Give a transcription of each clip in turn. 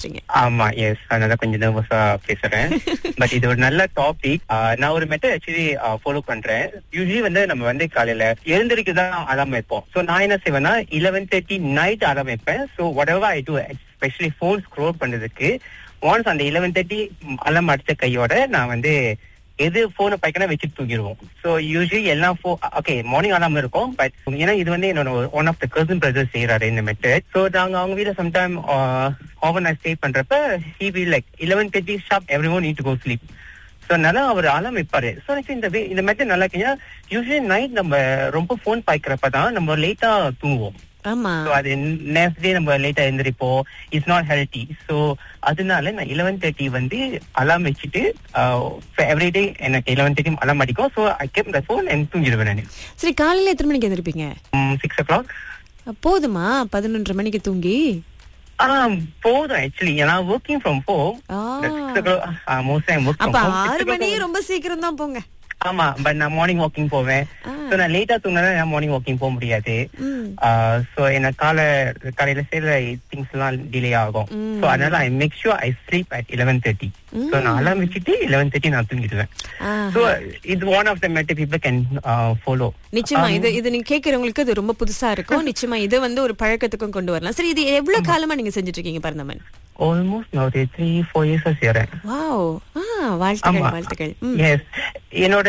பேசுறீங்க ஆமா எஸ் அதனால கொஞ்சம் நர்வஸா பேசுறேன் பட் இது ஒரு நல்ல டாபிக் நான் ஒரு மெத்தட் ஆக்சுவலி ஃபாலோ பண்றேன் யூஸ்வலி வந்து நம்ம வந்து காலையில எழுந்திருக்கு தான் அலாம் வைப்போம் சோ நான் என்ன செய்வேன்னா லெவன் தேர்ட்டி நைட் அலாம் வைப்பேன் so whatever I do especially phone scroll பண்றதுக்கு ஒன்ஸ் அந்த லெவன் தேர்ட்டி அலாம் அடிச்ச கையோட நான் வந்து எது போனை பைக்கனா வச்சுட்டு தூங்கிடுவோம் சோ யூஸ்வலி எல்லாம் ஃபோ ஓகே மார்னிங் அலாம் இருக்கும் பட் ஏன்னா இது வந்து என்னோட one of the cousin brother செய்யறாரு இந்த மெத்தட் சோ நாங்க அவங்க வீட்டுல சம்டைம் ஓவர் நான் ஸ்டே பண்றப்ப he will like eleven thirty sharp everyone need to go sleep so அதனால அவர் அலாம் வைப்பாரு ஸோ எனக்கு இந்த way- இந்த மெத்தட் நல்லா இருக்கு யூஸ்வலி நைட் நம்ம ரொம்ப ஃபோன் பாய்க்கிறப்ப தான் நம்ம லேட்டா தூங்குவோம் ஆமா ஸோ அது நெக்ஸ்ட் டே நம்ம லேட்டா எழுந்திரிப்போம் இட்ஸ் நாட் ஹெல்த்தி ஸோ அதனால நான் லெவன் தேர்ட்டி வந்து அலாம் வச்சுட்டு எவ்ரிடே எனக்கு லெவன் தேர்ட்டி அலாம் அடிக்கும் so I keep the phone and தூங்கிடுவேன் நான் சரி காலையில எத்தனை மணிக்கு எந்திருப்பீங்க சிக்ஸ் ஓ கிளாக் போதுமா பதினொன்றரை மணிக்கு தூங்கி ஆ போதும் ஆக்சுவலி ஏன்னா ஒர்க்கிங் ஃப்ரம் ஹோம் ஆ. Six o'clock most time work அப்ப ஆறு மணி ரொம்ப சீக்கிரம் தான் போங்க ஆமா பட் நான் மார்னிங் வாக்கிங் போவேன் ஆ. சோ நான் லேட்டா தூங்கினா நான் மார்னிங் வாக்கிங் போக முடியாது ம். சோ எனக்கு கால காலையில செய்யற திங்ஸ் எல்லாம் டிலே ஆகும் ம். சோ அதனால I make sure I sleep at eleven thirty so நான் அலாம் வச்சுட்டு லெவன் தேர்ட்டி நான் தூங்கிடுவேன் ஆஹா. சோ இது one of the matter people can follow நிச்சயமா இது இது நீங்க கேக்குறவங்களுக்கு இது ரொம்ப புதுசா இருக்கும் நிச்சயமா இது வந்து ஒரு பழக்கத்துக்கும் கொண்டு வரலாம் சரி இது எவ்வளவு காலமா நீங்க செஞ்சுட்டு இருக்கீங்க பரந்தமன் ஆல்மோஸ்ட் நான் ஒரு த்ரீ ஃபோர் இயர்ஸா செய்யறேன் வாவ் ஆ வாழ்த்துக்கள் ஆமா. வாழ்த்துக்கள் ம். எஸ் என்னோட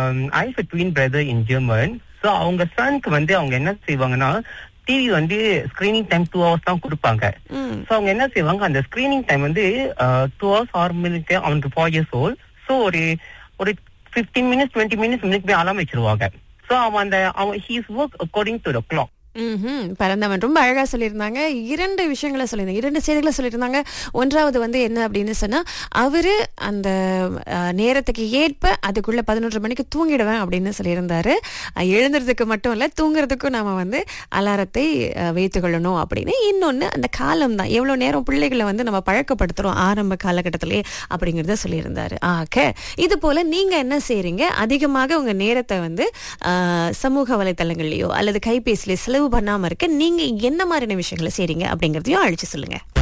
I have twin brother in German so அவங்க சனுக்கு வந்து அவங்க என்ன செய்வாங்கன்னா டிவி வந்து ஸ்கிரீனிங் டைம் டூ ஹவர்ஸ் தான் கொடுப்பாங்க ம். சோ அவங்க என்ன செய்வாங்க அந்த ஸ்கிரீனிங் டைம் வந்து டூ ஹவர்ஸ் ஆறு மினிட் அவனுக்கு ஃபோர் இயர்ஸ் ஓல் சோ ஒரு ஒரு பிப்டீன் மினிட்ஸ் டுவெண்ட்டி மினிட்ஸ் முன்னுக்கு போய் அலாம் வச்சிருவாங்க சோ அவன் அந்த அவன் he's work according to the clock ம்ஹும். பரந்தவன் ரொம்ப அழகா சொல்லியிருந்தாங்க இரண்டு விஷயங்களை சொல்லியிருந்தாங்க இரண்டு செய்திகளை சொல்லியிருந்தாங்க ஒன்றாவது வந்து என்ன அப்படின்னு சொன்னா அவரு அந்த அஹ், நேரத்துக்கு ஏற்ப அதுக்குள்ள பதினொன்று மணிக்கு தூங்கிடுவேன் அப்படின்னு சொல்லியிருந்தாரு அஹ், எழுந்துறதுக்கு மட்டும் இல்ல தூங்குறதுக்கும் நாம வந்து அலாரத்தை அஹ், வைத்துக் கொள்ளணும் அப்படின்னு இன்னொன்னு அந்த காலம் தான் எவ்வளவு நேரம் பிள்ளைகளை வந்து நம்ம பழக்கப்படுத்துறோம் ஆரம்ப காலகட்டத்திலேயே அப்படிங்கறத சொல்லியிருந்தாரு ஆக இது போல நீங்க என்ன செய்றீங்க அதிகமாக உங்க நேரத்தை வந்து அஹ், சமூக வலைத்தளங்கள்லயோ அல்லது கைபேசியில செலவு பண்ணாம இருக்க நீங்க என்ன மாதிரியான விஷயங்களை செய்றீங்க அப்படிங்கறதையும் அழிச்சு சொல்லுங்க